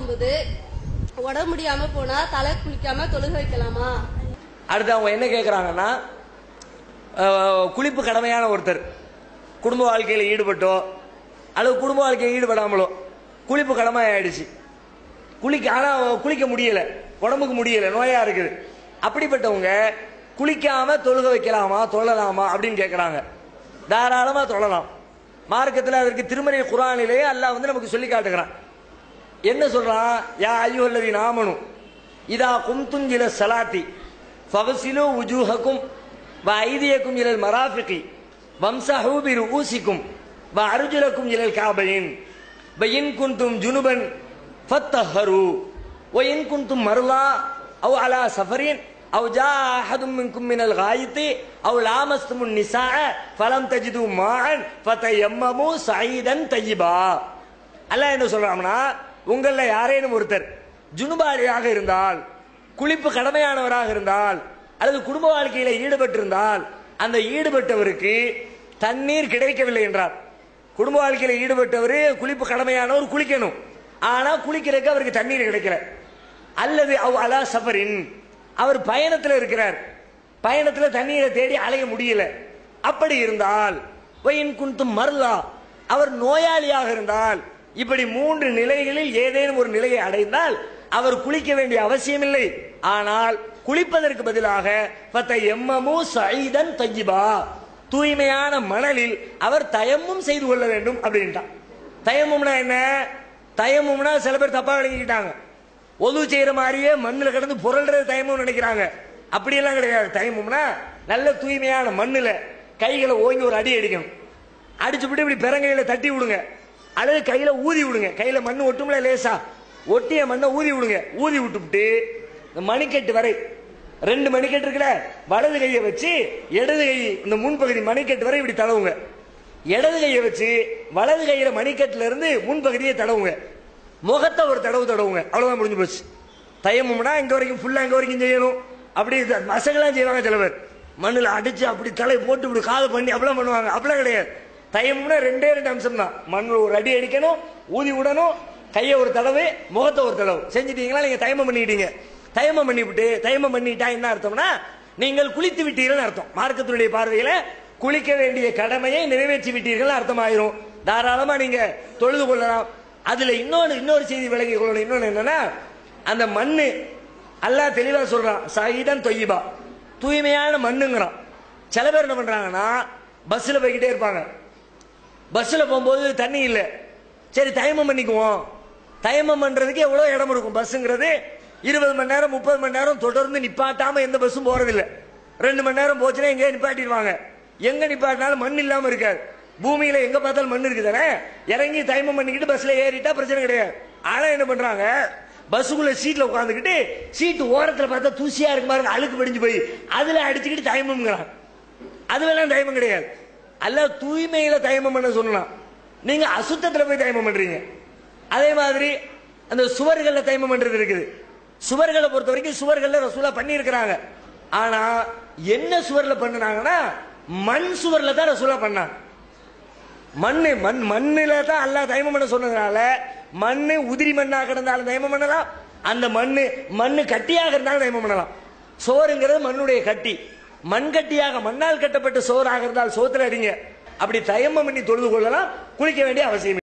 இருக்கும்போது உடம்பு முடியாம போனா தலை குளிக்காம தொழுக வைக்கலாமா அடுத்து அவங்க என்ன கேட்குறாங்கன்னா குளிப்பு கடமையான ஒருத்தர் குடும்ப வாழ்க்கையில் ஈடுபட்டோ அல்லது குடும்ப வாழ்க்கையில் ஈடுபடாமலோ குளிப்பு கடமை ஆயிடுச்சு குளிக்க ஆனால் குளிக்க முடியல உடம்புக்கு முடியல நோயா இருக்குது அப்படிப்பட்டவங்க குளிக்காம தொழுக வைக்கலாமா தொழலாமா அப்படின்னு கேட்குறாங்க தாராளமாக தொழலாம் மார்க்கத்தில் அதற்கு திருமறை குரானிலேயே அல்லாஹ் வந்து நமக்கு சொல்லி காட்டுகிறான் என்ன சொல்றான் யா ஐயோல்லதி நாமனும் இதா கும்தும் இல சலாத்தி ஃபகசிலு உஜூஹக்கும் வ ஐதியக்கும் இலல் மராஃபிகி வம்சஹூ பி ரூசிக்கும் வ அர்ஜுலக்கும் இலல் காபையின் வ இன் குன்தும் ஜுனுபன் ஃபத்தஹரு வ இன் குன்தும் மர்லா அவு அலா சஃபரின் أو جاء أحد منكم من الغائط أو لامستم النساء فلم تجدوا ماء فتيمموا سعيدا طيبا அல்லாஹ் என்ன சொல்றாங்கன்னா உங்கள யாரேனும் ஒருத்தர் ஜுனுபாலியாக இருந்தால் குளிப்பு கடமையானவராக இருந்தால் அல்லது குடும்ப வாழ்க்கையில ஈடுபட்டிருந்தால் அந்த ஈடுபட்டவருக்கு தண்ணீர் கிடைக்கவில்லை என்றார் குடும்ப வாழ்க்கையில ஈடுபட்டவர் குளிப்பு கடமையானவர் குளிக்கணும் ஆனா குளிக்கிறதுக்கு அவருக்கு தண்ணீர் கிடைக்கல அல்லது அவ் அலா சஃபரின் அவர் பயணத்தில் இருக்கிறார் பயணத்தில் தண்ணீரை தேடி அலைய முடியல அப்படி இருந்தால் வயின் குந்தும் மருளா அவர் நோயாளியாக இருந்தால் இப்படி மூன்று நிலைகளில் ஏதேனும் ஒரு நிலையை அடைந்தால் அவர் குளிக்க வேண்டிய அவசியமில்லை ஆனால் குளிப்பதற்கு பதிலாக பத்த எம்மமு சைதன் தஜிபா தூய்மையான மணலில் அவர் தயமும் செய்து கொள்ள வேண்டும் அப்படின்ட்டான் தயமும்னா என்ன தயமும்னா சில பேர் தப்பா விளங்கிக்கிட்டாங்க ஒது செய்யற மாதிரியே மண்ணில் கிடந்து புரள்றது தயமும் நினைக்கிறாங்க அப்படியெல்லாம் கிடையாது தயமும்னா நல்ல தூய்மையான மண்ணில் கைகளை ஓங்கி ஒரு அடி அடிக்கணும் அடிச்சுவிட்டு இப்படி பெரங்கையில தட்டி விடுங்க அல்லது கையில ஊதி விடுங்க கையில மண்ணு ஒட்டும்ல லேசா ஒட்டிய மண்ணை ஊதி விடுங்க ஊதி விட்டுவிட்டு இந்த மணிக்கட்டு வரை ரெண்டு மணிக்கட்டு இருக்குல்ல வலது கையை வச்சு இடது கை இந்த முன்பகுதி மணிக்கட்டு வரை இப்படி தடவுங்க இடது கையை வச்சு வலது கையில மணிக்கட்டுல இருந்து முன்பகுதியை தடவுங்க முகத்தை ஒரு தடவு தடவுங்க அவ்வளவுதான் முடிஞ்சு போச்சு தயமும்னா இங்க வரைக்கும் ஃபுல்லா இங்க வரைக்கும் செய்யணும் அப்படி இது மசகெல்லாம் செய்வாங்க சில பேர் மண்ணில் அடிச்சு அப்படி தலை போட்டு இப்படி காது பண்ணி அப்படிலாம் பண்ணுவாங்க அப்படிலாம் கிடையாது தயமும்னா ரெண்டே ரெண்டு அம்சம் தான் மண்ணில் ஒரு அடி அடிக்கணும் ஊதி விடணும் கையை ஒரு தடவை முகத்தை ஒரு தடவை செஞ்சிட்டீங்களா நீங்க தயமம் பண்ணிட்டீங்க தயமம் பண்ணிவிட்டு தயமம் பண்ணிட்டா என்ன அர்த்தம்னா நீங்கள் குளித்து விட்டீர்கள் அர்த்தம் மார்க்கத்தினுடைய பார்வையில குளிக்க வேண்டிய கடமையை நிறைவேற்றி விட்டீர்கள் அர்த்தமாயிரும் தாராளமா நீங்க தொழுது கொள்ளலாம் அதுல இன்னொன்று இன்னொரு செய்தி விளங்கி கொள்ளணும் இன்னொன்று என்னன்னா அந்த மண்ணு அல்லாஹ் தெளிவா சொல்றான் சைதன் தொய்யிபா தூய்மையான மண்ணுங்கிறான் சில பேர் என்ன பண்றாங்கன்னா பஸ்ல போய்கிட்டே இருப்பாங்க பஸ்ல போகும்போது தண்ணி இல்லை சரி தயமம் பண்ணிக்குவோம் தயமம் பண்றதுக்கு எவ்வளவு இடம் இருக்கும் பஸ்ஸுங்கிறது இருபது மணி நேரம் முப்பது மணி நேரம் தொடர்ந்து நிப்பாட்டாம எந்த பஸ்ஸும் போறதில்லை ரெண்டு மணி நேரம் போச்சுன்னா எங்கேயே நிப்பாட்டிடுவாங்க எங்க நிப்பாட்டினாலும் மண் இல்லாம இருக்காது பூமியில எங்க பார்த்தாலும் மண் இருக்குதானே இறங்கி தயமம் பண்ணிக்கிட்டு பஸ்ல ஏறிட்டா பிரச்சனை கிடையாது ஆனா என்ன பண்றாங்க பஸ்ஸுக்குள்ள சீட்ல உட்காந்துக்கிட்டு சீட்டு ஓரத்துல பார்த்தா தூசியா இருக்கு பாருங்க அழுக்கு படிஞ்சு போய் அதுல அடிச்சுக்கிட்டு தயமம்ங்கிறான் அது வேணாம் தயமம் கிடையாது அல்ல தூய்மையில தயமம் பண்ண சொல்லலாம் நீங்க அசுத்தத்துல போய் தயமம் பண்றீங்க அதே மாதிரி அந்த சுவர்கள்ல தயமம் பண்றது இருக்குது சுவர்களை பொறுத்த வரைக்கும் சுவர்கள்ல ரசூலா பண்ணி இருக்கிறாங்க ஆனா என்ன சுவர்ல பண்ணுனாங்கன்னா மண் சுவர்ல தான் ரசூலா பண்ணாங்க மண்ணு மண் மண்ணில தான் அல்லாஹ் தயமம் பண்ண சொன்னதுனால மண்ணு உதிரி மண்ணா கிடந்தாலும் தயமம் பண்ணலாம் அந்த மண்ணு மண்ணு கட்டியாக இருந்தாலும் தயமம் பண்ணலாம் சோறுங்கிறது மண்ணுடைய கட்டி மண் கட்டியாக மண்ணால் கட்டப்பட்ட சோறாக இருந்தால் சோத்துல அடிங்க அப்படி தயமம் பண்ணி தொழுது கொள்ளலாம் குளிக்க வேண்டிய அவசியம் இல்லை.